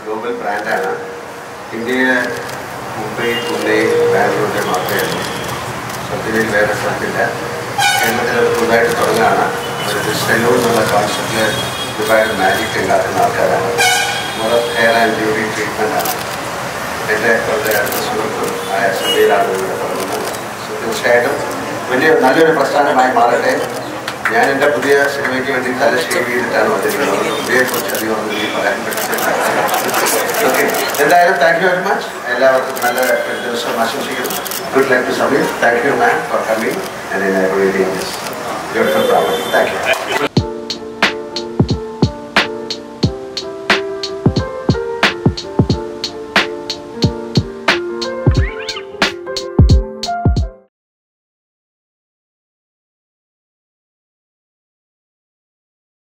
global ബ്രാൻഡാണ് ഇന്ത്യയിലെ മുംബൈ പൂനെ ബാംഗ്ലൂരിൽ മാത്രമേ ഉള്ളൂ സത്യത്തിൽ വേറെ സ്ഥലത്തില്ല കേരളത്തിൽ അത് പുതുതായിട്ട് തുടങ്ങുകയാണ് ഒരു സെലൂൺ എന്നുള്ള കോൺസെപ്റ്റിൽ ഒരുപാട് മാജിക് ഉണ്ടാക്കുന്ന ആൾക്കാരാണ് നമ്മുടെ ഹെയർ ആൻഡ് ബ്യൂട്ടി ട്രീറ്റ്മെൻ്റ് ആണ് എൻ്റെ വളരെ അടുത്ത സുഹൃത്തും ആയ സമീരാണ് ഇവിടെ തുടങ്ങുന്നത് സോ തീർച്ചയായിട്ടും വലിയ നല്ലൊരു പ്രസ്ഥാനമായി മാറട്ടെ ഞാൻ എൻ്റെ പുതിയ സിനിമയ്ക്ക് വേണ്ടി തല ഷേവ് ചെയ്തിട്ടാണ് വന്നിരിക്കുന്നത് പുതിയക്കുറിച്ച് അധികം ഒന്നും എനിക്ക് പറയാൻ പറ്റില്ല ഓക്കെ എന്തായാലും താങ്ക് യു വെരി മച്ച് എല്ലാവർക്കും നല്ല ഒരു ദിവസം ആശംസിക്കുന്നു good luck to Sameer thank you ma'am for coming and in everything beautiful problem thank U